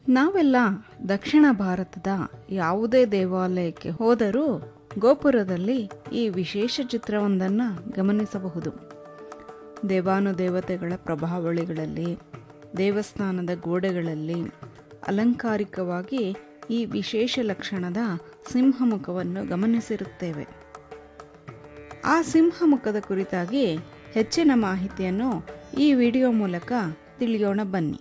ನಾವೆಲ್ಲ ದಕ್ಷಿಣ ಭಾರತದ ಯಾವುದೇ ದೇವಾಲಯಕ್ಕೆ ಹೋದರೂ ಗೋಪುರದಲ್ಲಿ ಈ ವಿಶೇಷ ಚಿತ್ರವೊಂದನ್ನು ಗಮನಿಸಬಹುದು ದೇವಾನುದೇವತೆಗಳ ಪ್ರಭಾವಳಿಗಳಲ್ಲಿ ದೇವಸ್ಥಾನದ ಗೋಡೆಗಳಲ್ಲಿ ಅಲಂಕಾರಿಕವಾಗಿ ಈ ವಿಶೇಷ ಲಕ್ಷಣದ ಸಿಂಹಮುಖವನ್ನು ಗಮನಿಸಿರುತ್ತೇವೆ ಆ ಸಿಂಹಮುಖದ ಕುರಿತಾಗಿ ಹೆಚ್ಚಿನ ಮಾಹಿತಿಯನ್ನು ಈ ವಿಡಿಯೋ ಮೂಲಕ ತಿಳಿಯೋಣ ಬನ್ನಿ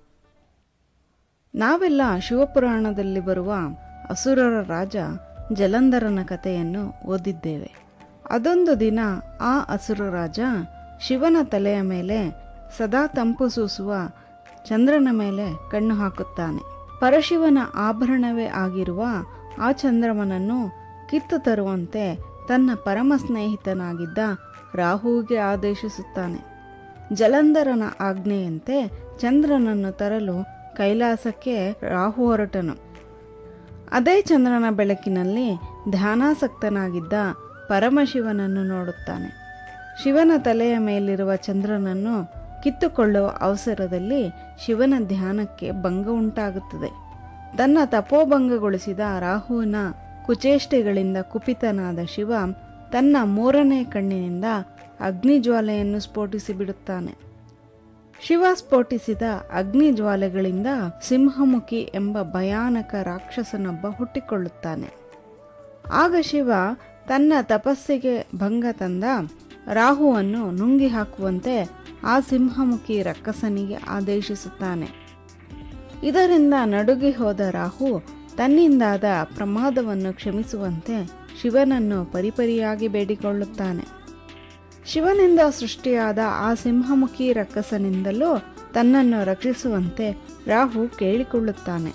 ನಾವೆಲ್ಲ ಶಿವಪುರಾಣದಲ್ಲಿ ಬರುವ ಅಸುರರ ರಾಜ ಜಲಂಧರನ ಕಥೆಯನ್ನು ಓದಿದ್ದೇವೆ ಅದೊಂದು ದಿನ ಆ ಅಸುರ ರಾಜ ಶಿವನ ತಲೆಯ ಮೇಲೆ ಸದಾ ತಂಪು ಸೂಸುವ ಚಂದ್ರನ ಮೇಲೆ ಕಣ್ಣು ಹಾಕುತ್ತಾನೆ ಪರಶಿವನ ಆಭರಣವೇ ಆಗಿರುವ ಆ ಚಂದ್ರಮನನ್ನು ಕಿತ್ತು ತರುವಂತೆ ತನ್ನ ಪರಮ ಸ್ನೇಹಿತನಾಗಿದ್ದ ರಾಹುವಿಗೆ ಆದೇಶಿಸುತ್ತಾನೆ ಜಲಂಧರನ ಆಜ್ಞೆಯಂತೆ ಚಂದ್ರನನ್ನು ತರಲು ಕೈಲಾಸಕ್ಕೆ ರಾಹು ಹೊರಟನು ಅದೇ ಚಂದ್ರನ ಬೆಳಕಿನಲ್ಲಿ ಧ್ಯಾನಾಸಕ್ತನಾಗಿದ್ದ ಪರಮಶಿವನನ್ನು ನೋಡುತ್ತಾನೆ ಶಿವನ ತಲೆಯ ಮೇಲಿರುವ ಚಂದ್ರನನ್ನು ಕಿತ್ತುಕೊಳ್ಳುವ ಅವಸರದಲ್ಲಿ ಶಿವನ ಧ್ಯಾನಕ್ಕೆ ಭಂಗ ಉಂಟಾಗುತ್ತದೆ ತನ್ನ ತಪೋಭಂಗಗೊಳಿಸಿದ ರಾಹುವಿನ ಕುಚೇಷ್ಟೆಗಳಿಂದ ಕುಪಿತನಾದ ಶಿವ ತನ್ನ ಮೂರನೇ ಕಣ್ಣಿನಿಂದ ಅಗ್ನಿಜ್ವಾಲೆಯನ್ನು ಸ್ಫೋಟಿಸಿ ಬಿಡುತ್ತಾನೆ ಶಿವ ಸ್ಫೋಟಿಸಿದ ಅಗ್ನಿ ಜ್ವಾಲೆಗಳಿಂದ ಸಿಂಹಮುಖಿ ಎಂಬ ಭಯಾನಕ ರಾಕ್ಷಸನೊಬ್ಬ ಹುಟ್ಟಿಕೊಳ್ಳುತ್ತಾನೆ ಆಗ ಶಿವ ತನ್ನ ತಪಸ್ಸಿಗೆ ಭಂಗ ತಂದ ರಾಹುವನ್ನು ನುಂಗಿ ಹಾಕುವಂತೆ ಆ ಸಿಂಹಮುಖಿ ರಕ್ಕಸನಿಗೆ ಆದೇಶಿಸುತ್ತಾನೆ ಇದರಿಂದ ನಡುಗಿ ಹೋದ ರಾಹು ತನ್ನಿಂದಾದ ಪ್ರಮಾದವನ್ನು ಕ್ಷಮಿಸುವಂತೆ ಶಿವನನ್ನು ಪರಿಪರಿಯಾಗಿ ಬೇಡಿಕೊಳ್ಳುತ್ತಾನೆ ಶಿವನಿಂದ ಸೃಷ್ಟಿಯಾದ ಆ ಸಿಂಹಮುಖಿ ರಕ್ಕಸನಿಂದಲೂ ತನ್ನನ್ನು ರಕ್ಷಿಸುವಂತೆ ರಾಹು ಕೇಳಿಕೊಳ್ಳುತ್ತಾನೆ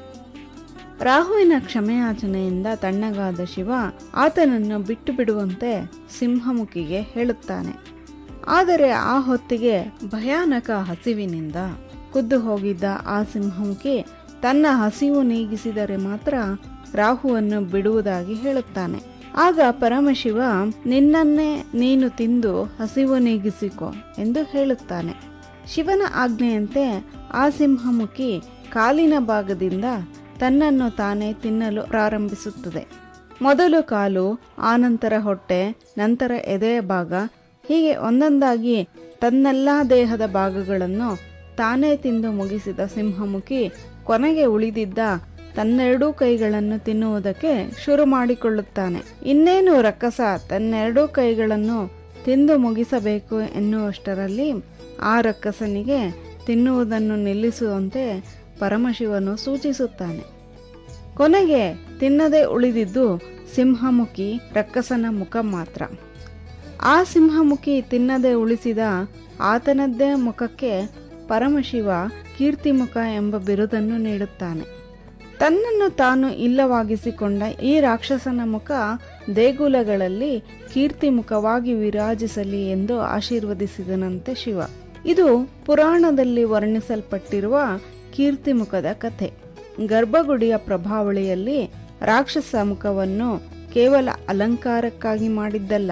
ರಾಹುವಿನ ಕ್ಷಮೆಯಾಚನೆಯಿಂದ ತಣ್ಣಗಾದ ಶಿವ ಆತನನ್ನು ಬಿಟ್ಟು ಬಿಡುವಂತೆ ಸಿಂಹಮುಖಿಗೆ ಹೇಳುತ್ತಾನೆ ಆದರೆ ಆ ಹೊತ್ತಿಗೆ ಭಯಾನಕ ಹಸಿವಿನಿಂದ ಕುದ್ದು ಹೋಗಿದ್ದ ಆ ಸಿಂಹಮುಖಿ ತನ್ನ ಹಸಿವು ನೀಗಿಸಿದರೆ ಮಾತ್ರ ರಾಹುವನ್ನು ಬಿಡುವುದಾಗಿ ಹೇಳುತ್ತಾನೆ ಆಗ ಪರಮಶಿವ ನಿನ್ನನ್ನೇ ನೀನು ತಿಂದು ಹಸಿವು ನೀಗಿಸಿಕೊ ಎಂದು ಹೇಳುತ್ತಾನೆ ಶಿವನ ಆಜ್ಞೆಯಂತೆ ಆ ಸಿಂಹಮುಖಿ ಕಾಲಿನ ಭಾಗದಿಂದ ತನ್ನನ್ನು ತಾನೇ ತಿನ್ನಲು ಪ್ರಾರಂಭಿಸುತ್ತದೆ ಮೊದಲು ಕಾಲು ಆನಂತರ ಹೊಟ್ಟೆ ನಂತರ ಎದೆಯ ಭಾಗ ಹೀಗೆ ಒಂದೊಂದಾಗಿ ತನ್ನೆಲ್ಲ ದೇಹದ ಭಾಗಗಳನ್ನು ತಾನೇ ತಿಂದು ಮುಗಿಸಿದ ಸಿಂಹಮುಖಿ ಕೊನೆಗೆ ಉಳಿದಿದ್ದ ತನ್ನೆರಡೂ ಕೈಗಳನ್ನು ತಿನ್ನುವುದಕ್ಕೆ ಶುರು ಮಾಡಿಕೊಳ್ಳುತ್ತಾನೆ ಇನ್ನೇನು ರಕ್ಕಸ ತನ್ನೆರಡೂ ಕೈಗಳನ್ನು ತಿಂದು ಮುಗಿಸಬೇಕು ಎನ್ನುವಷ್ಟರಲ್ಲಿ ಆ ರಕ್ಕಸನಿಗೆ ತಿನ್ನುವುದನ್ನು ನಿಲ್ಲಿಸುವಂತೆ ಪರಮಶಿವನು ಸೂಚಿಸುತ್ತಾನೆ ಕೊನೆಗೆ ತಿನ್ನದೆ ಉಳಿದಿದ್ದು ಸಿಂಹಮುಖಿ ರಕ್ಕಸನ ಮುಖ ಮಾತ್ರ ಆ ಸಿಂಹಮುಖಿ ತಿನ್ನದೆ ಉಳಿಸಿದ ಆತನದ್ದೇ ಮುಖಕ್ಕೆ ಪರಮಶಿವ ಕೀರ್ತಿಮುಖ ಎಂಬ ಬಿರುದನ್ನು ನೀಡುತ್ತಾನೆ ತನ್ನನ್ನು ತಾನು ಇಲ್ಲವಾಗಿಸಿಕೊಂಡ ಈ ರಾಕ್ಷಸನ ಮುಖ ದೇಗುಲಗಳಲ್ಲಿ ಕೀರ್ತಿಮುಖವಾಗಿ ವಿರಾಜಿಸಲಿ ಎಂದು ಆಶೀರ್ವದಿಸಿದನಂತೆ ಶಿವ ಇದು ಪುರಾಣದಲ್ಲಿ ವರ್ಣಿಸಲ್ಪಟ್ಟಿರುವ ಕೀರ್ತಿಮುಖದ ಕಥೆ ಗರ್ಭಗುಡಿಯ ಪ್ರಭಾವಳಿಯಲ್ಲಿ ರಾಕ್ಷಸ ಮುಖವನ್ನು ಕೇವಲ ಅಲಂಕಾರಕ್ಕಾಗಿ ಮಾಡಿದ್ದಲ್ಲ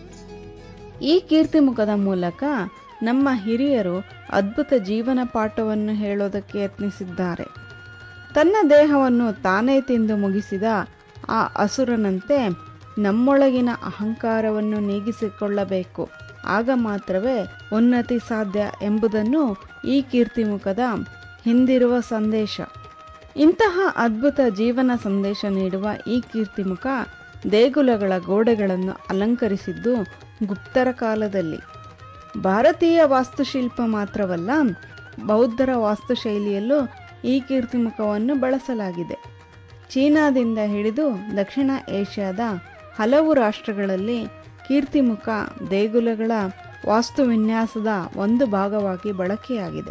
ಈ ಕೀರ್ತಿಮುಖದ ಮೂಲಕ ನಮ್ಮ ಹಿರಿಯರು ಅದ್ಭುತ ಜೀವನ ಪಾಠವನ್ನು ಹೇಳೋದಕ್ಕೆ ಯತ್ನಿಸಿದ್ದಾರೆ ತನ್ನ ದೇಹವನ್ನು ತಾನೇ ತಿಂದು ಮುಗಿಸಿದ ಆ ಅಸುರನಂತೆ ನಮ್ಮೊಳಗಿನ ಅಹಂಕಾರವನ್ನು ನೀಗಿಸಿಕೊಳ್ಳಬೇಕು ಆಗ ಮಾತ್ರವೇ ಉನ್ನತಿ ಸಾಧ್ಯ ಎಂಬುದನ್ನು ಈ ಕೀರ್ತಿಮುಖದ ಹಿಂದಿರುವ ಸಂದೇಶ ಇಂತಹ ಅದ್ಭುತ ಜೀವನ ಸಂದೇಶ ನೀಡುವ ಈ ಕೀರ್ತಿಮುಖ ದೇಗುಲಗಳ ಗೋಡೆಗಳನ್ನು ಅಲಂಕರಿಸಿದ್ದು ಗುಪ್ತರ ಕಾಲದಲ್ಲಿ ಭಾರತೀಯ ವಾಸ್ತುಶಿಲ್ಪ ಮಾತ್ರವಲ್ಲ ಬೌದ್ಧರ ವಾಸ್ತುಶೈಲಿಯಲ್ಲೂ ಈ ಕೀರ್ತಿಮುಖವನ್ನು ಬಳಸಲಾಗಿದೆ ಚೀನಾದಿಂದ ಹಿಡಿದು ದಕ್ಷಿಣ ಏಷ್ಯಾದ ಹಲವು ರಾಷ್ಟ್ರಗಳಲ್ಲಿ ಕೀರ್ತಿಮುಖ ದೇಗುಲಗಳ ವಾಸ್ತುವಿನ್ಯಾಸದ ಒಂದು ಭಾಗವಾಗಿ ಬಳಕೆಯಾಗಿದೆ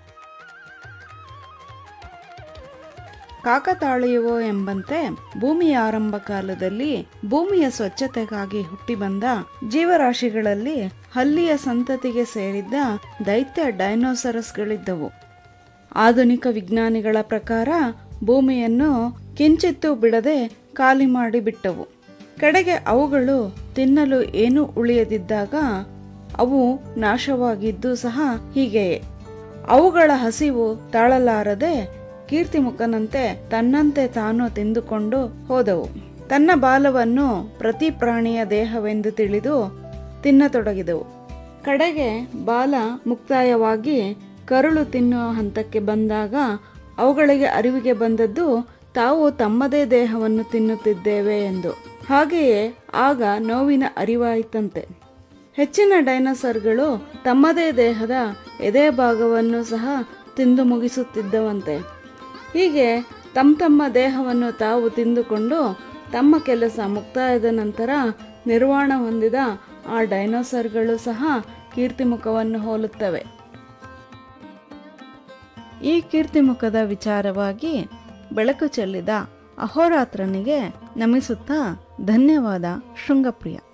ಕಾಕತಾಳೀಯವೋ ಎಂಬಂತೆ ಭೂಮಿಯ ಆರಂಭ ಕಾಲದಲ್ಲಿ ಭೂಮಿಯ ಸ್ವಚ್ಛತೆಗಾಗಿ ಹುಟ್ಟಿಬಂದ ಜೀವರಾಶಿಗಳಲ್ಲಿ ಹಲ್ಲಿಯ ಸಂತತಿಗೆ ಸೇರಿದ್ದ ದೈತ್ಯ ಡೈನೋಸರಸ್ಗಳಿದ್ದವು ಆಧುನಿಕ ವಿಜ್ಞಾನಿಗಳ ಪ್ರಕಾರ ಭೂಮಿಯನ್ನು ಕಿಂಚಿತ್ತೂ ಬಿಡದೆ ಖಾಲಿ ಮಾಡಿಬಿಟ್ಟವು ಕಡೆಗೆ ಅವುಗಳು ತಿನ್ನಲು ಏನೂ ಉಳಿಯದಿದ್ದಾಗ ಅವು ನಾಶವಾಗಿದ್ದು ಸಹ ಹೀಗೆಯೇ ಅವುಗಳ ಹಸಿವು ತಾಳಲಾರದೆ ಕೀರ್ತಿಮುಖನಂತೆ ತನ್ನಂತೆ ತಾನು ತಿಂದುಕೊಂಡು ಹೋದವು ತನ್ನ ಬಾಲವನ್ನು ಪ್ರತಿ ಪ್ರಾಣಿಯ ದೇಹವೆಂದು ತಿಳಿದು ತಿನ್ನತೊಡಗಿದವು ಕಡೆಗೆ ಬಾಲ ಮುಕ್ತಾಯವಾಗಿ ಕರುಳು ತಿನ್ನುವ ಹಂತಕ್ಕೆ ಬಂದಾಗ ಅವುಗಳಿಗೆ ಅರಿವಿಗೆ ಬಂದದ್ದು ತಾವು ತಮ್ಮದೇ ದೇಹವನ್ನು ತಿನ್ನುತ್ತಿದ್ದೇವೆ ಎಂದು ಹಾಗೆಯೇ ಆಗ ನೋವಿನ ಅರಿವಾಯಿತಂತೆ ಹೆಚ್ಚಿನ ಡೈನೋಸರ್ಗಳು ತಮ್ಮದೇ ದೇಹದ ಎದೆ ಭಾಗವನ್ನು ಸಹ ತಿಂದು ಮುಗಿಸುತ್ತಿದ್ದವಂತೆ ಹೀಗೆ ತಮ್ಮ ತಮ್ಮ ದೇಹವನ್ನು ತಾವು ತಿಂದುಕೊಂಡು ತಮ್ಮ ಕೆಲಸ ಮುಕ್ತಾಯದ ನಂತರ ನಿರ್ವಾಣ ಹೊಂದಿದ ಆ ಡೈನೋಸರ್ಗಳು ಸಹ ಕೀರ್ತಿಮುಖವನ್ನು ಹೋಲುತ್ತವೆ ಈ ಕೀರ್ತಿಮುಖದ ವಿಚಾರವಾಗಿ ಬೆಳಕು ಚೆಲ್ಲಿದ ಅಹೋರಾತ್ರನಿಗೆ ನಮಿಸುತ್ತಾ ಧನ್ಯವಾದ ಶೃಂಗಪ್ರಿಯ